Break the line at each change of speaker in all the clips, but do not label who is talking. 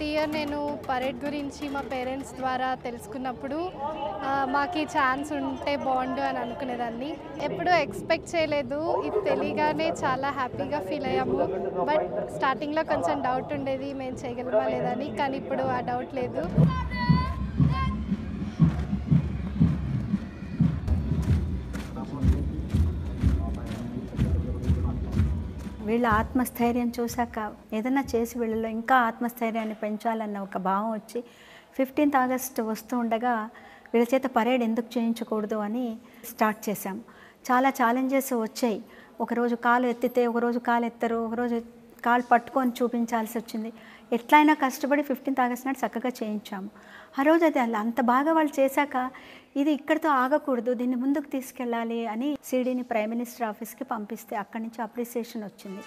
ప్రతి ఇయర్ నేను పరేడ్ గురించి మా పేరెంట్స్ ద్వారా తెలుసుకున్నప్పుడు ఆ, మాకు ఈ ఛాన్స్ ఉంటే బాగుండు అని అనుకునేదాన్ని ఎప్పుడూ ఎక్స్పెక్ట్ చేయలేదు ఇది తెలియగానే చాలా హ్యాపీగా ఫీల్ అయ్యాము బట్ స్టార్టింగ్లో కొంచెం డౌట్ ఉండేది మేము చేయగలమా లేదని కానీ ఇప్పుడు ఆ డౌట్ లేదు
వీళ్ళ ఆత్మస్థైర్యం చూశాక ఏదైనా చేసి వీళ్ళలో ఇంకా ఆత్మస్థైర్యాన్ని పెంచాలన్న ఒక భావం వచ్చి ఫిఫ్టీన్త్ ఆగస్ట్ వస్తూ ఉండగా వీళ్ళ చేత పరేడ్ ఎందుకు చేయించకూడదు అని స్టార్ట్ చేశాం చాలా ఛాలెంజెస్ వచ్చాయి ఒకరోజు కాలు ఎత్తితే ఒకరోజు కాలు ఎత్తరు ఒకరోజు కాలు పట్టుకొని చూపించాల్సి వచ్చింది ఎట్లయినా కష్టపడి ఫిఫ్టీన్త్ ఆగస్ట్ నాడు చక్కగా చేయించాము ఆ రోజు అది అలా అంత బాగా వాళ్ళు చేశాక ఇది ఇక్కడితో ఆగకూడదు దీన్ని ముందుకు తీసుకెళ్ళాలి అని సిడీని ప్రైమ్ మినిస్టర్ ఆఫీస్కి పంపిస్తే అక్కడి నుంచి అప్రిసియేషన్ వచ్చింది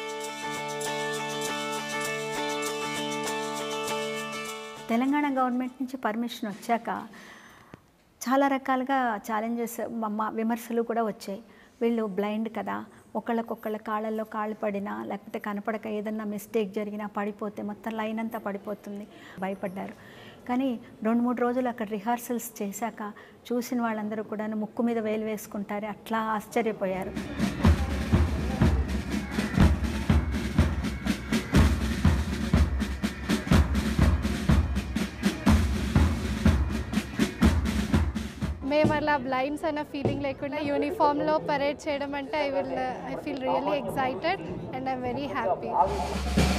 తెలంగాణ గవర్నమెంట్ నుంచి పర్మిషన్ వచ్చాక చాలా రకాలుగా ఛాలెంజెస్ మా విమర్శలు కూడా వచ్చాయి వీళ్ళు బ్లైండ్ కదా ఒకళ్ళకొకళ్ళ కాళ్ళల్లో కాళ్ళు పడినా లేకపోతే కనపడక ఏదన్నా మిస్టేక్ జరిగినా పడిపోతే మొత్తం లైన్ అంతా పడిపోతుంది భయపడ్డారు కానీ రెండు మూడు రోజులు అక్కడ రిహార్సల్స్ చేశాక చూసిన వాళ్ళందరూ కూడా ముక్కు మీద వేలు వేసుకుంటారు అట్లా ఆశ్చర్యపోయారు
మేము అలా బ్లైండ్స్ అన్న ఫీలింగ్ లేకుండా యూనిఫామ్లో పరేడ్ చేయడం అంటే I will I feel really excited and I'm very happy